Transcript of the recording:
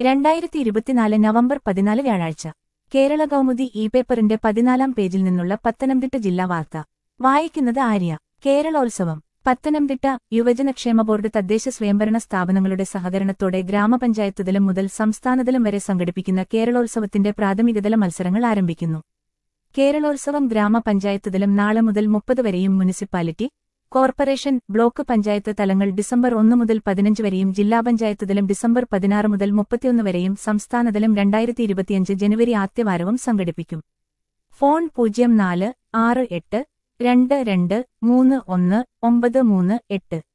രണ്ടായിരത്തി ഇരുപത്തിനാല് നവംബർ പതിനാല് വ്യാഴാഴ്ച കേരള കൗമുദി ഇ പേപ്പറിന്റെ പതിനാലാം പേജിൽ നിന്നുള്ള പത്തനംതിട്ട ജില്ലാ വാർത്ത വായിക്കുന്നത് ആര്യ കേരളോത്സവം പത്തനംതിട്ട യുവജനക്ഷേമ ബോർഡ് തദ്ദേശ സ്വയംഭരണ സ്ഥാപനങ്ങളുടെ സഹകരണത്തോടെ ഗ്രാമപഞ്ചായത്തുതലം മുതൽ സംസ്ഥാനതലം വരെ സംഘടിപ്പിക്കുന്ന കേരളോത്സവത്തിന്റെ പ്രാഥമികതല മത്സരങ്ങൾ ആരംഭിക്കുന്നു കേരളോത്സവം ഗ്രാമപഞ്ചായത്തുതലം നാളെ മുതൽ മുപ്പത് വരെയും മുനിസിപ്പാലിറ്റി കോർപ്പറേഷൻ ബ്ലോക്ക് പഞ്ചായത്ത് തലങ്ങൾ ഡിസംബർ ഒന്ന് മുതൽ പതിനഞ്ച് വരെയും ജില്ലാ പഞ്ചായത്ത് തലം ഡിസംബർ പതിനാറ് മുതൽ മുപ്പത്തിയൊന്ന് വരെയും സംസ്ഥാനതലം രണ്ടായിരത്തി ഇരുപത്തിയഞ്ച് ജനുവരി ആദ്യവാരവും സംഘടിപ്പിക്കും ഫോൺ പൂജ്യം നാല് ആറ് എട്ട് രണ്ട് രണ്ട് മൂന്ന് ഒന്ന് ഒമ്പത് മൂന്ന് എട്ട്